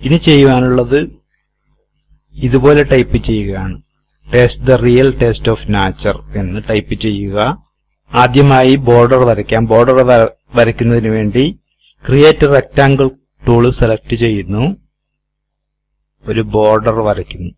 ഇനി ചെയ്യുവാനുള്ളത് ഇതുപോലെ ടൈപ്പ് ചെയ്യുകയാണ് taste the real taste of nature എന്ന് ടൈപ്പ് ചെയ്യുക ആദ്യമായി ബോർഡർ വരയ്ക്കാം ബോർഡർ വരയ്ക്കുന്നതിന് വേണ്ടി ക്രിയേറ്റ് റെക്ടാങ്കിൾ ടൂൾ സെലക്ട് ചെയ്യുന്നു ഒരു ബോർഡർ വരയ്ക്കുന്നു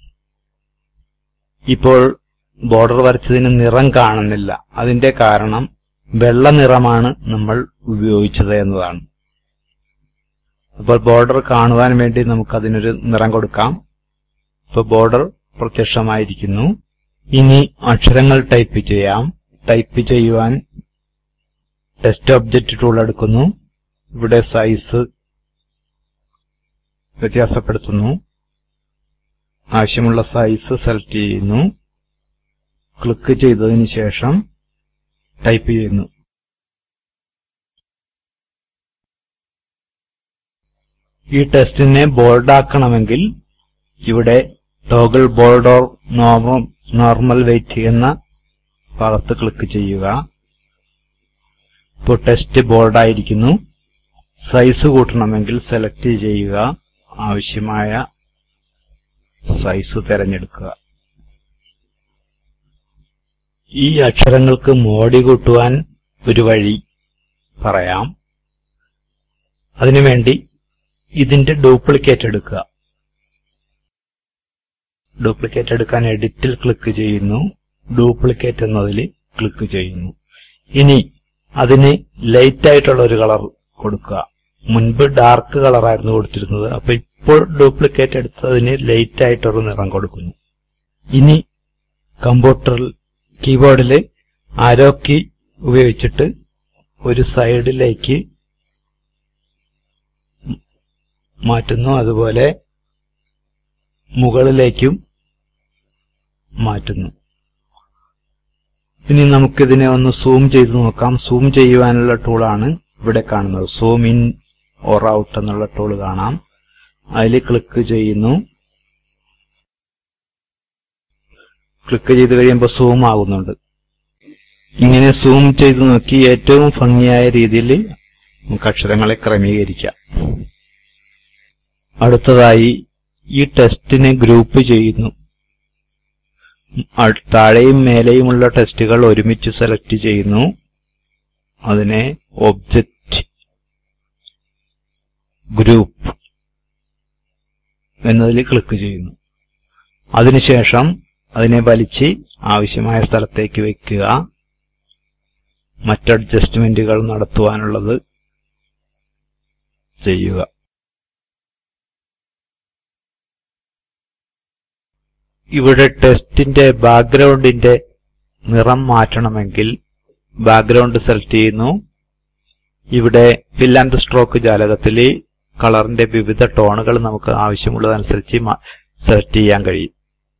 ഇപ്പോൾ ബോർഡർ വരച്ചതിന് നിറം കാണുന്നില്ല അതിന്റെ കാരണം വെള്ള നിറമാണ് നമ്മൾ ഉപയോഗിച്ചത് എന്നതാണ് അപ്പോൾ ബോർഡർ കാണുവാൻ വേണ്ടി നമുക്ക് അതിനൊരു നിറം കൊടുക്കാം ഇപ്പോൾ ബോർഡർ പ്രത്യക്ഷമായിരിക്കുന്നു ഇനി അക്ഷരങ്ങൾ ടൈപ്പ് ചെയ്യാം ടൈപ്പ് ചെയ്യുവാൻ ടെസ്റ്റ് ഒബ്ജക്റ്റ് ടൂൾ എടുക്കുന്നു ഇവിടെ സൈസ് വ്യത്യാസപ്പെടുത്തുന്നു ആവശ്യമുള്ള സൈസ് സെലക്ട് ചെയ്യുന്നു ക്ലിക്ക് ചെയ്തതിന് ശേഷം ടൈപ്പ് ചെയ്യുന്നു ഈ ടെസ്റ്റിനെ ബോൾഡാക്കണമെങ്കിൽ ഇവിടെ toggle bold or normal weight എന്ന ഭാഗത്ത് ക്ലിക്ക് ചെയ്യുക ഇപ്പോൾ ടെസ്റ്റ് ബോൾഡായിരിക്കുന്നു സൈസ് കൂട്ടണമെങ്കിൽ സെലക്ട് ചെയ്യുക ആവശ്യമായ സൈസ് തിരഞ്ഞെടുക്കുക ഈ അക്ഷരങ്ങൾക്ക് മോടി കൂട്ടുവാൻ ഒരു വഴി പറയാം അതിനുവേണ്ടി ഇതിന്റെ ഡ്യൂപ്ലിക്കേറ്റ് എടുക്കുക ഡ്യൂപ്ലിക്കേറ്റ് എടുക്കാൻ എഡിറ്റിൽ ക്ലിക്ക് ചെയ്യുന്നു ഡ്യൂപ്ലിക്കേറ്റ് എന്നതിൽ ക്ലിക്ക് ചെയ്യുന്നു ഇനി അതിന് ലൈറ്റ് ആയിട്ടുള്ള ഒരു കളർ കൊടുക്കുക മുൻപ് ഡാർക്ക് കളറായിരുന്നു കൊടുത്തിരുന്നത് അപ്പൊ ഇപ്പോൾ ഡ്യൂപ്ലിക്കേറ്റ് എടുത്തതിന് ലൈറ്റ് ആയിട്ടൊരു നിറം കൊടുക്കുന്നു ഇനി കമ്പ്യൂട്ടറിൽ കീബോർഡിൽ ആരോ കീ ഉപയോഗിച്ചിട്ട് ഒരു സൈഡിലേക്ക് മാറ്റുന്നു അതുപോലെ മുകളിലേക്കും മാറ്റുന്നു ഇനി നമുക്കിതിനെ ഒന്ന് സൂം ചെയ്ത് നോക്കാം സൂം ചെയ്യുവാനുള്ള ടൂളാണ് ഇവിടെ കാണുന്നത് സൂം ഇൻ ഓർ ഔട്ട് എന്നുള്ള ടൂൾ കാണാം അതിൽ ക്ലിക്ക് ചെയ്യുന്നു ക്ലിക്ക് ചെയ്ത് കഴിയുമ്പോൾ സൂം ആകുന്നുണ്ട് ഇങ്ങനെ സൂം ചെയ്ത് നോക്കി ഏറ്റവും ഭംഗിയായ രീതിയിൽ നമുക്ക് അക്ഷരങ്ങളെ ക്രമീകരിക്കാം അടുത്തതായി ഈ ടെസ്റ്റിനെ ഗ്രൂപ്പ് ചെയ്യുന്നു അ- താഴെയും മേലെയുമുള്ള ടെസ്റ്റുകൾ ഒരുമിച്ച് സെലക്ട് ചെയ്യുന്നു അതിനെ ഒബ്ജക്റ്റ് ഗ്രൂപ്പ് എന്നതിൽ ക്ലിക്ക് ചെയ്യുന്നു അതിനുശേഷം അതിനെ വലിച്ച് ആവശ്യമായ സ്ഥലത്തേക്ക് വെക്കുക മറ്റ് അഡ്ജസ്റ്റ്മെന്റുകൾ നടത്തുവാനുള്ളത് ചെയ്യുക ഇവിടെ ടെസ്റ്റിന്റെ ബാക്ക്ഗ്രൗണ്ടിന്റെ നിറം മാറ്റണമെങ്കിൽ ബാക്ക്ഗ്രൗണ്ട് സെലക്ട് ചെയ്യുന്നു ഇവിടെ ഫിൽ ആൻഡ് സ്ട്രോക്ക് ജാലകത്തിൽ കളറിന്റെ വിവിധ ടോണുകൾ നമുക്ക് ആവശ്യമുള്ളതനുസരിച്ച് സെലക്ട് ചെയ്യാൻ കഴിയും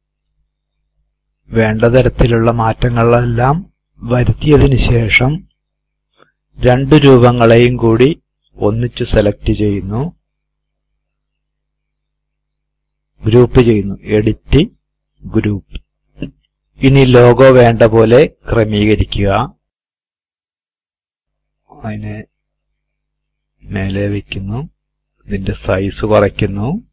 വേണ്ട തരത്തിലുള്ള മാറ്റങ്ങളെല്ലാം വരുത്തിയതിനു ശേഷം രണ്ട് രൂപങ്ങളെയും കൂടി ഒന്നിച്ച് സെലക്ട് ചെയ്യുന്നു ഗ്രൂപ്പ് ചെയ്യുന്നു എഡിറ്റ് ഗ്രൂപ്പ് ഇനി ലോഗോ വേണ്ട പോലെ ക്രമീകരിക്കുക അതിനെ മേലെ വയ്ക്കുന്നു ഇതിന്റെ സൈസ് കുറയ്ക്കുന്നു